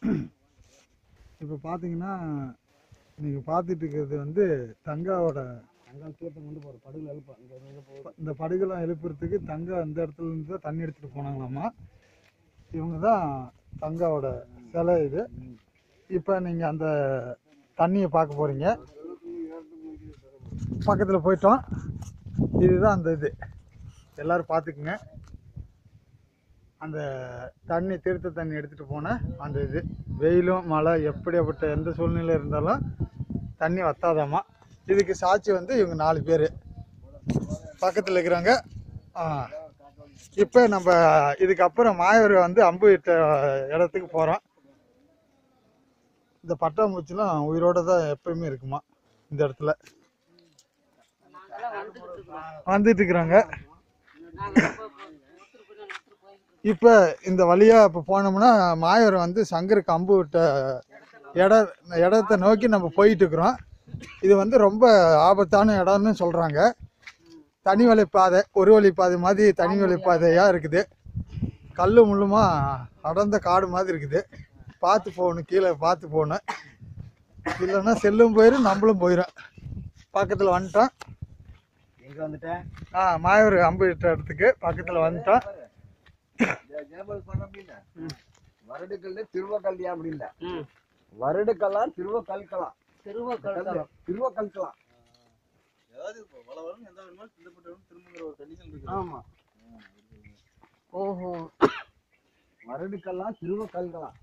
இப்போ பார்த்தீங்கன்னா நீங்கள் பார்த்துட்டு இருக்கிறது வந்து தங்காவோட அங்கே தீர்த்தம் கொண்டு போகிற படகுல எழுப்பா இங்கே இருந்து போகுது இந்த படுகெல்லாம் எழுப்புறதுக்கு தங்கா இந்த இடத்துல இருந்து தான் தண்ணி எடுத்துகிட்டு போனாங்களாமா இவங்க தான் தங்காவோட சிலை இது இப்போ நீங்கள் அந்த தண்ணியை பார்க்க போகிறீங்க பக்கத்தில் போயிட்டோம் இதுதான் அந்த இது எல்லாரும் பார்த்துக்குங்க அந்த தண்ணி தீர்த்த தண்ணி எடுத்துகிட்டு போன அந்த இது வெயிலும் மழை எப்படியாப்பட்ட எந்த சூழ்நிலை இருந்தாலும் தண்ணி வத்தாதாமா இதுக்கு சாட்சி வந்து இவங்க நாலு பேர் பக்கத்தில் இருக்கிறாங்க ஆ இப்போ நம்ம இதுக்கப்புறம் மாயவர் வந்து அம்பு இட்ட இடத்துக்கு போகிறோம் இந்த பட்டாம்பூச்சிலாம் உயிரோட தான் எப்பயுமே இருக்குமா இந்த இடத்துல வந்துட்டு இருக்கிறாங்க இப்போ இந்த வழியாக இப்போ போனோம்னா மாயவர் வந்து சங்கருக்கு அம்பு விட்ட இட இடத்த நோக்கி நம்ம போயிட்டு இருக்கிறோம் இது வந்து ரொம்ப ஆபத்தான இடம்னு சொல்கிறாங்க தனி வழி பாதை ஒரு வழி பாதை மாதிரி தனி வழி பாதையாக இருக்குது கல் முள்ளுமா அடர்ந்த காடு மாதிரி இருக்குது பார்த்து போகணும் கீழே பார்த்து போகணும் இல்லைன்னா செல்லும் போயிடும் நம்மளும் போயிடும் பக்கத்தில் வந்துட்டோம் எங்கே வந்துட்டேன் ஆ மாயூர் அம்பு இட்ட இடத்துக்கு பக்கத்தில் வந்துட்டோம் ஜெயபால் பண்ண அப்படின்னா வருடுக்கல்ல திருவக்கல்யா அப்படின்னா வருடுக்கெல்லாம் திருவ கல்கலாம் திருவ கல்கலம் திருவ கல்கலாம் ஆமா ஓஹோ வருடுக்கெல்லாம் திருவ கல்கலாம்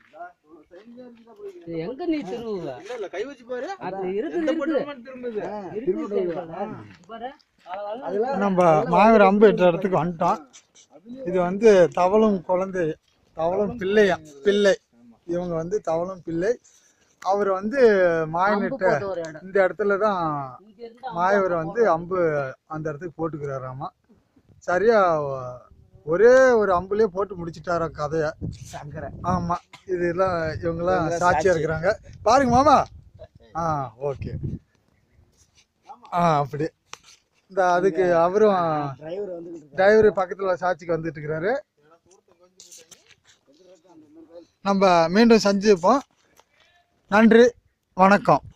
இது எங்க நீ திருவுவ இல்ல கை வச்சு பாரு அது இருக்குது இருக்குது திருவ இருக்குது கல்கலாம் பாரு அதனால அதெல்லாம் நம்ம மாயூர் அம்பு இட்ட இடத்துக்கு வந்துட்டோம் இது வந்து தவளும் குழந்தை தவளும் பிள்ளையா பிள்ளை இவங்க வந்து தவளும் பிள்ளை அவர் வந்து அம்பு மாயனிட்ட போட்ட ஒரு இடம் இந்த இடத்துல தான் இங்க இருந்து மாயவர் வந்து அம்பு அந்த இடத்துக்கு போட்டுக்கிறாராமா சரியா ஒரே ஒரு அம்புலயே போட்டு முடிச்சிட்டாராம் கதைய சங்கரை ஆமா இதெல்லாம் இவங்கெல்லாம் சாட்சியா இருக்கிறாங்க பாருங்க மாமா ஆ ஓகே ஆ அப்படி இந்த அதுக்கு அவரும் டிரைவர் வந்துகிட்டு டிரைவர் பக்கத்துல சாட்சிக்கு வந்துட்டு இருக்கிறாரு நம்ம மீண்டும் சந்திப்போம் நன்றி வணக்கம்